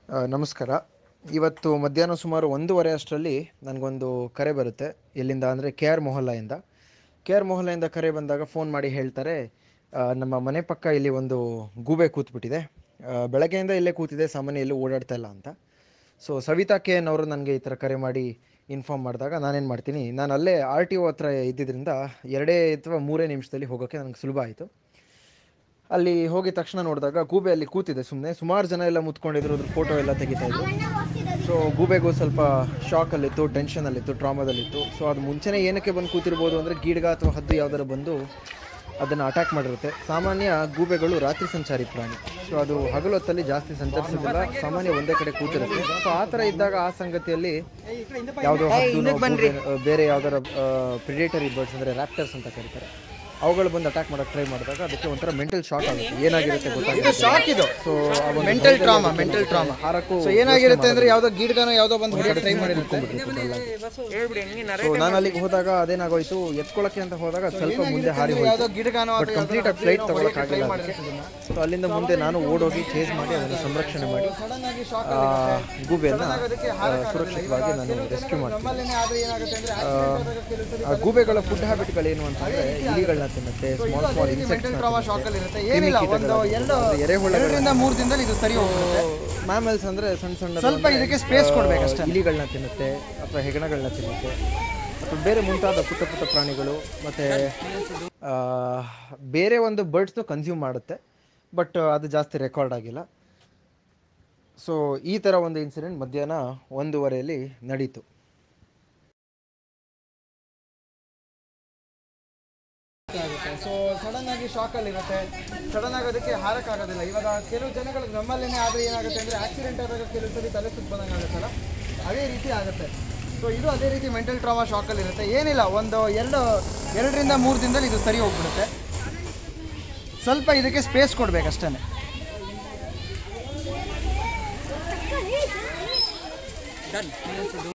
ಆ, ನಮಸ್ಕಾರ ಇವತ್ತು ಮಧ್ಯಾಹ್ನ ಸುಮಾರು ಒಂದೂವರೆ ಅಷ್ಟರಲ್ಲಿ ನನಗೊಂದು ಕರೆ ಬರುತ್ತೆ ಎಲ್ಲಿಂದ ಅಂದರೆ ಕೆ ಆರ್ ಮೊಹಲ್ಲಾಯಿಂದ ಕೆ ಆರ್ ಮೊಹಲ್ಲಾಯಿಂದ ಕರೆ ಬಂದಾಗ ಫೋನ್ ಮಾಡಿ ಹೇಳ್ತಾರೆ ಆ, ನಮ್ಮ ಮನೆ ಪಕ್ಕ ಇಲ್ಲಿ ಒಂದು ಗೂಬೆ ಕೂತ್ಬಿಟ್ಟಿದೆ ಆ, ಬೆಳಗ್ಗೆಯಿಂದ ಇಲ್ಲೇ ಕೂತಿದೆ ಸಾಮಾನ್ಯ ಎಲ್ಲೂ ಓಡಾಡ್ತಾ ಇಲ್ಲ ಅಂತ ಸೊ ಸವಿತಾ ಕೆ ಎನ್ ಅವರು ನನಗೆ ಈ ಥರ ಕರೆ ಮಾಡಿ ಇನ್ಫಾರ್ಮ್ ಮಾಡಿದಾಗ ನಾನೇನು ಮಾಡ್ತೀನಿ ನಾನು ಅಲ್ಲೇ ಆರ್ ಟಿ ಒ ಹತ್ರ ಇದ್ದಿದ್ದರಿಂದ ಎರಡೇ ಅಥವಾ ಮೂರೇ ನಿಮಿಷದಲ್ಲಿ ಹೋಗೋಕ್ಕೆ ನನಗೆ ಸುಲಭ ಆಯಿತು ಅಲ್ಲಿ ಹೋಗಿದ ತಕ್ಷಣ ನೋಡಿದಾಗ ಗೂಬೆ ಅಲ್ಲಿ ಕೂತಿದೆ ಸುಮ್ಮನೆ ಸುಮಾರು ಜನ ಎಲ್ಲ ಮುತ್ಕೊಂಡಿದ್ರು ಅದ್ರ ಫೋಟೋ ಎಲ್ಲ ತೆಗಿತಾ ಇದ್ರು ಸೊ ಗೂಬೆಗೂ ಸ್ವಲ್ಪ ಶಾಕಲ್ಲಿತ್ತು ಟೆನ್ಷನಲ್ಲಿತ್ತು ಟ್ರಾಮಾದಲ್ಲಿತ್ತು ಸೊ ಅದು ಮುಂಚೆನೇ ಏನಕ್ಕೆ ಬಂದು ಕೂತಿರ್ಬೋದು ಅಂದರೆ ಗೀಡ್ಗ ಅಥವಾ ಹದ್ದು ಯಾವ್ದಾರು ಬಂದು ಅದನ್ನು ಅಟ್ಯಾಕ್ ಮಾಡಿರುತ್ತೆ ಸಾಮಾನ್ಯ ಗೂಬೆಗಳು ರಾತ್ರಿ ಸಂಚಾರಿ ಪ್ರಾಣಿ ಸೊ ಅದು ಹಗಲು ಹೊತ್ತಲ್ಲಿ ಜಾಸ್ತಿ ಸಂಚರಿಸೋದಿಲ್ಲ ಸಾಮಾನ್ಯ ಒಂದೇ ಕಡೆ ಕೂತಿರುತ್ತೆ ಸೊ ಆ ಥರ ಇದ್ದಾಗ ಆ ಸಂಗತಿಯಲ್ಲಿ ಯಾವುದೋ ಹದ್ದು ಬೇರೆ ಯಾವ್ದಾರ ಪ್ರಿಡೇಟರಿ ಬರ್ಡ್ಸ್ ಅಂದರೆ ರ್ಯಾಪ್ಟರ್ಸ್ ಅಂತ ಕರೀತಾರೆ ಅವುಗಳು ಬಂದು ಅಟ್ಯಾಕ್ ಮಾಡಕ್ಕೆ ಟ್ರೈ ಮಾಡಿದಾಗ ಅದಕ್ಕೆ ಒಂಥರ ಮೆಂಟಲ್ ಶಾಕ್ ಆಗುತ್ತೆ ಏನಾಗಿರುತ್ತೆ ಗೊತ್ತಾಗುತ್ತೆ ಶಾಕ್ ಇದು so mental trauma mental trauma ಹಾರಕ್ಕೂ ಸೊ ಏನಾಗಿರುತ್ತೆ ಅಂದ್ರೆ ಯಾವ್ದೋ ಗಿಡ್ಗನೋ ಯಾವ್ದೋ ಬಂದು ಹೊಡೆಯಕ್ಕೆ ಟ್ರೈ ಮಾಡಿ ಸೊ ನಾನು ಅಲ್ಲಿಗೆ ಹೋದಾಗ ಅದೇನಾಗೋಯ್ತು ಎತ್ಕೊಳ್ಳೋಕೆ ಅಂತ ಹೋದಾಗ ಅದ್ ಸ್ವಲ್ಪ ಮುಂದೆ ಹಾರಿ ಯಾವ್ದೋ ಹೋಯ್ತು ಗಿಡ್ಗನೋ ಬಟ್ ಕಂಪ್ಲೀಟ್ ಆಗಿ ಫ್ಲೈಟ್ ತಗೊಳಕ್ಕಾಗಿಲ್ಲ ಅದಕ್ಕೆ ಸೊ ಅಲ್ಲಿಂದ ಮುಂದೆ ನಾನು ಓಡೋಗಿ ಚೇಸ್ ಮಾಡಿ ಅದನ್ನು ಸಂರಕ್ಷಣೆ ಮಾಡಿ ಸಡನ್ ಆಗಿ ಶಾಕ್ ಆ, ಗೂಬೆಯನ್ನ ಆ, ಸುರಕ್ಷಿತವಾಗಿ ನಾನು ರೆಸ್ಕ್ಯೂ ಮಾಡ್ತೀನಿ ನಮ್ಮಲ್ಲೇನೆ ಆದ್ರೆ ಏನಾಗುತ್ತೆ ಅಂದ್ರೆ ಆ, ಆ ಗೂಬೆಗಳ ಫುಡ್ ಹ್ಯಾಬಿಟ್ಗಳೇನು ಅಂತಂದ್ರೆ ಇಲಿಗಳನ್ನ ತಿನ್ನುತ್ತೆ small small mental insects trauma shock ಅಲ್ಲಿ ಇರುತ್ತೆ ಏನಿಲ್ಲ ಒಂದು ಎರಡು ಎರೆಹುಳ ಎರಡರಿಂದ ಮೂರು ದಿನದಲ್ಲಿ ಇದು ಸರಿ ಹೋಗುತ್ತೆ ಮ್ಯಾಮಲ್ಸ್ ಅಂದ್ರೆ ಸಣ್ಣ ಸಣ್ಣ ಸ್ವಲ್ಪ ಇದಕ್ಕೆ space ಕೊಡ್ಬೇಕಷ್ಟೇ. ಇಲಿಗಳನ್ನ ತಿನ್ನುತ್ತೆ ಅಥವಾ ಹೆಗಣಗಳನ್ನ ತಿನ್ನುತ್ತೆ ಅಥವಾ ಬೇರೆ ಮುಂತಾದ ಪುಟ್ಟ ಪುಟ್ಟ ಪ್ರಾಣಿಗಳು ಮತ್ತೆ ಆ, ಬೇರೆ ಒಂದು ಬರ್ಡ್ಸ್ನು ಕನ್ಸ್ಯೂಮ್ ಮಾಡುತ್ತೆ ಬಟ್ ಅದು ಜಾಸ್ತಿ ರೆಕಾರ್ಡ್ ಆಗಿಲ್ಲ ಸೊ ಈ ಥರ ಒಂದು ಇನ್ಸಿಡೆಂಟ್ ಮಧ್ಯಾಹ್ನ ಒಂದೂವರೆಯಲ್ಲಿ ನಡೀತು ಸೊ ಸಡನ್ ಆಗಿ ಶಾಕ್ ಅಲ್ಲಿ ಇರುತ್ತೆ ಸಡನ್ ಆಗಿ ಅದಕ್ಕೆ ಹಾರಕ್ಕಾಗೋದಿಲ್ಲ ಇವಾಗ ಕೆಲವು ಜನಗಳು ನಮ್ಮಲ್ಲೇನೆ ಆದ್ರೆ ಏನಾಗುತ್ತೆ ಅಂದ್ರೆ ಆಕ್ಸಿಡೆಂಟ್ ಆದಾಗ ಕೆಲವು ಸರಿ ತಲೆ ಸುತ್ತ ಬಂದಂಗೆ ಆಗುತ್ತಲ್ಲ ಅದೇ ರೀತಿ ಆಗುತ್ತೆ ಸೊ ಇದು ಅದೇ ರೀತಿ ಮೆಂಟಲ್ ಟ್ರಾಮಾ ಶಾಕ್ ಅಲ್ಲಿ ಇರುತ್ತೆ ಏನಿಲ್ಲ ಒಂದು ಎರಡು ಎರಡರಿಂದ ಮೂರು ದಿನದಲ್ಲಿ ಇದು ಸರಿ ಹೋಗ್ಬಿಡುತ್ತೆ ಸ್ವಲ್ಪ ಇದಕ್ಕೆ ಸ್ಪೇಸ್ ಕೊಡ್ಬೇಕಷ್ಟೇ